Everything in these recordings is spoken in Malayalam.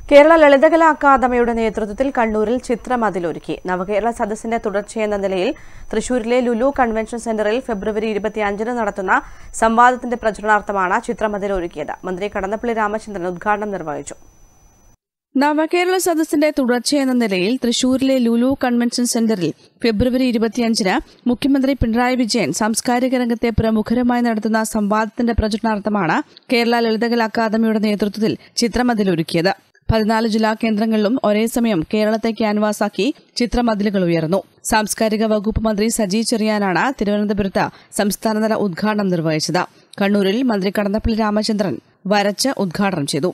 കേരള ലളിതകലാ അക്കാദമിയുടെ നേതൃത്വത്തിൽ കണ്ണൂരിൽ ചിത്രമതിലൊരുക്കി നവകേരള സദസ്സിന്റെ തുടർച്ചയെന്ന നിലയിൽ തൃശൂരിലെ ലുലു കൺവെൻഷൻ സെന്ററിൽ ഫെബ്രുവരി ഇരുപത്തിയഞ്ചിന് നടത്തുന്ന സംവാദത്തിന്റെ പ്രചരണാർത്ഥമാണ് ചിത്രമതിൽ ഒരുക്കിയത് മന്ത്രി കടന്നപ്പള്ളി രാമചന്ദ്രൻ ഉദ്ഘാടനം നിർവഹിച്ചു നവകേരള സദസ്സിന്റെ തുടർച്ചയെന്ന നിലയിൽ തൃശൂരിലെ ലുലു കൺവെൻഷൻ സെന്ററിൽ ഫെബ്രുവരി ഇരുപത്തിയഞ്ചിന് മുഖ്യമന്ത്രി പിണറായി വിജയൻ സാംസ്കാരിക രംഗത്തെ പ്രമുഖരുമായി നടത്തുന്ന സംവാദത്തിന്റെ പ്രചരണാർത്ഥമാണ് കേരള ലളിതകലാ അക്കാദമിയുടെ നേതൃത്വത്തിൽ ചിത്രമതിലൊരുക്കിയത് പതിനാല് ജില്ലാ കേന്ദ്രങ്ങളിലും ഒരേ സമയം കേരളത്തെ ക്യാൻവാസാക്കി ചിത്രമതിലുകൾ ഉയർന്നു സാംസ്കാരിക വകുപ്പ് മന്ത്രി സജി ചെറിയാനാണ് തിരുവനന്തപുരത്ത് സംസ്ഥാനതല ഉദ്ഘാടനം നിർവഹിച്ചത് കണ്ണൂരിൽ മന്ത്രി കടന്നപ്പള്ളി രാമചന്ദ്രൻ വരച്ച് ഉദ്ഘാടനം ചെയ്തു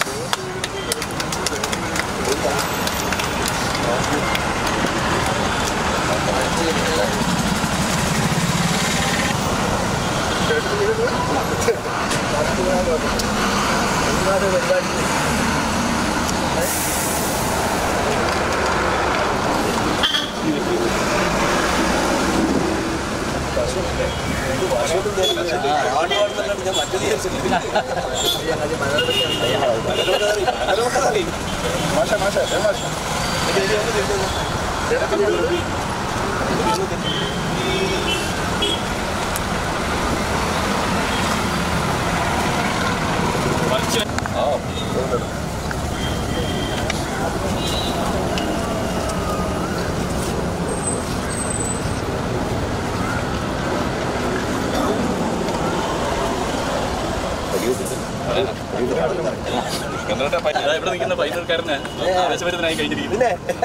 എന്നിട്ട് പൈ- ഇതാ ഇവിടെ നിൽക്കുന്ന പൈസക്കാരന് ആവേശഭരിതനായി കഴിഞ്ഞിരിക്കുന്നു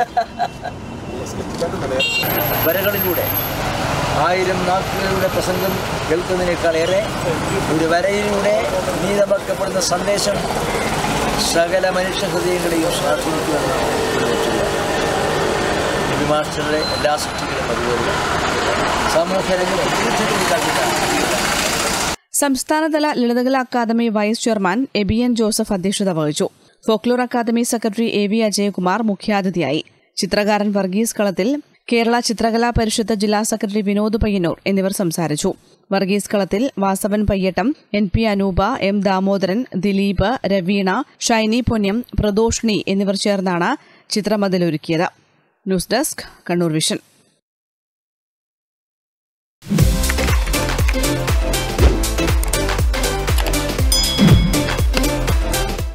വരകളിലൂടെ ആയിരം നാക്കുകളുടെ പ്രസംഗം കേൾക്കുന്നതിനേക്കാളേറെ ഒരു വരയിലൂടെ നീതമാക്കപ്പെടുന്ന സന്ദേശം സകല മനുഷ്യ ഹൃദയങ്ങളെയും സ്വാധീനിക്കുമെന്ന് മാസ്റ്ററുടെ എല്ലാ സൃഷ്ടികളും അതുപോലെ സമൂഹ രംഗത്ത് ദീർഘത്തിൽ കാട്ടുന്ന സംസ്ഥാനതല ലളിതകലാ അക്കാദമി വൈസ് ചെയർമാൻ എബിയൻ ജോസഫ് അധ്യക്ഷത വഹിച്ചു folklore academy secretary A V Ajayakumar മുഖ്യാതിഥിയായി ചിത്രകാരൻ വർഗീസ് കളത്തിൽ കേരള ചിത്രകലാ പരിഷത്ത് ജില്ലാ സെക്രട്ടറി വിനോദ് പയ്യന്നൂർ എന്നിവർ സംസാരിച്ചു Varghese Kalathil Vasavan Payyattam N P Anoopa M Damodaran Dileep Raveena Shiny Ponnam Pradoshini എന്നിവർ ചേർന്നാണ് ചിത്രമതിലൊരുക്കിയത് ന്യൂസ് ഡെസ്ക് കണ്ണൂർ വിഷൻ